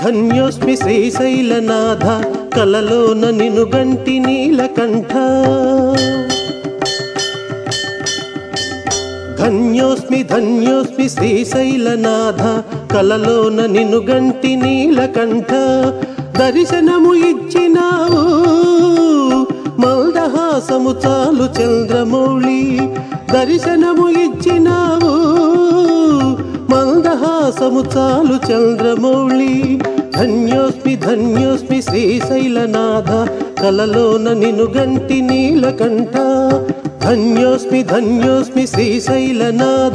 ధన్యోస్మి శ్రీశైలనాథ కలలోన నిను గంటి నీలకంఠ ధన్యోస్మి ధన్యోస్మి శ్రీశైలనాథ కలలోన నిను గంటి నీలకంఠ దర్శనము ఇచ్చినావు మందహాసము చాలు చంద్రమౌళి దర్శనము ఇచ్చినావు మందహాసము చాలు చంద్రమౌళి ధన్యోస్మి ధన్యోస్మి శ్రీశైలనాథ కలలోన నిను గంటి నీలకంఠ ధన్యోస్మి ధన్యోస్మి శ్రీశైలనాథ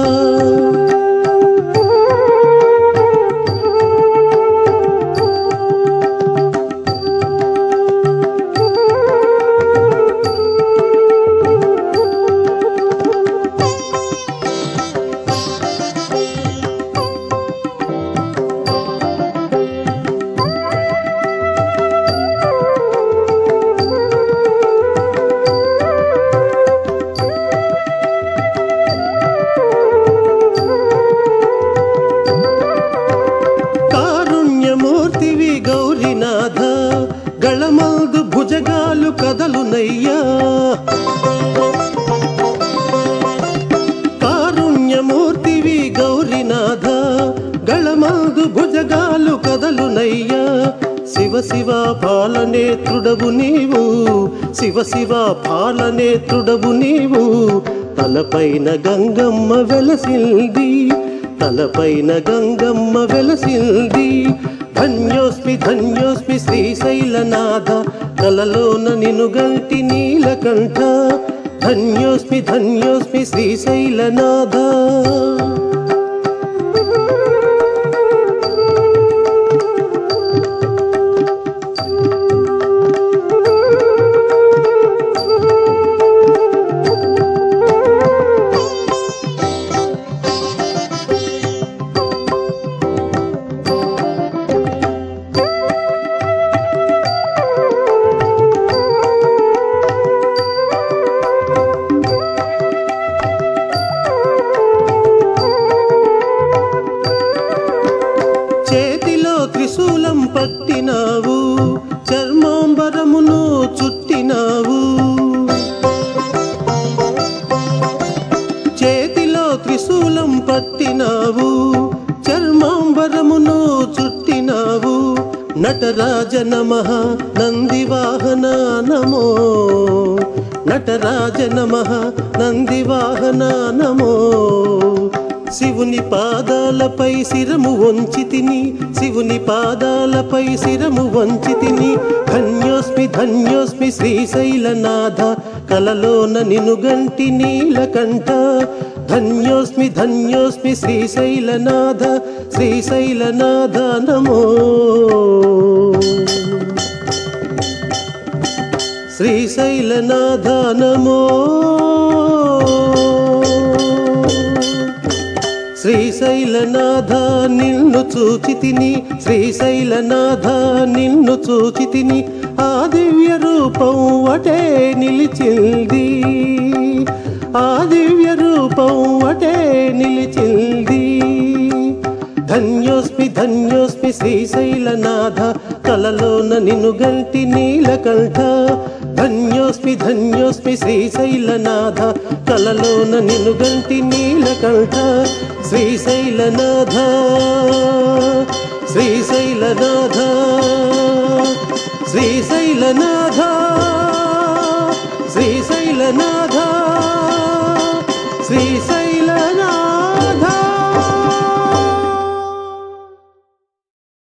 కారుణ్యమూర్తివి గౌరీనాథ గళమందు భుజగాలు కదలునయ్యా కారుణ్యమూర్తివి గౌరీనాథ గళమందు భుజగాలు కదలునయ్యా శివ శివ పాలనేత్రుడవు నీవు శివ శివ పాలనేత్రుడవు నీవు తలపైన గంగమ్మ వెలసింది తలపైన గంగమ్మ వెలసింది ధన్యోస్మి ధన్యోస్మి శ్రీశైలనాథ కలలోన నిను గంటి నీలకంఠ ధన్యోస్మి ధన్యోస్మి శ్రీశైలనాథ చేతిలో త్రిశూలం పట్టినావు చర్మాంబరమును చుట్టినావు చేతిలో త్రిశూలం పట్టినావు చర్మాంబరమును చుట్టినావు నటరాజ నమ నందివాహన నమో నటరాజ నమ నందివాహన నమో శివుని పాదాలపై శిరము వంచి తిని శివుని పాదాలపై శిరము వంచి తిని ధన్యోస్మి ధన్యోస్మి శ్రీశైలనాథ కలలోన నిను గంటి నీలకంఠ ధన్యోస్మి ధన్యోస్మి శ్రీశైలనాథ శ్రీశైలనాథ నమో శ్రీశైలనాథ నమో శ్రీశైలనాథ నిన్ను చూచి తిని శ్రీశైలనాథ నిన్ను చూచి తిని ఆ దివ్య రూపం అటే నిలిచింది ఆ దివ్య రూపం అటే నిలిచింది ధన్యోస్మి ధన్యోస్మి శ్రీశైలనాథ కలలోన నిన్ను గంటి నీలకంఠ ధన్యోస్మి ధన్యోస్మి శ్రీశైలనాథ కలలోన నిన్ను గంటి నీలకంఠ శ్రీశైలనాథ శ్రీశైలనాథ శ్రీశైలనాథ శ్రీశైలనాథ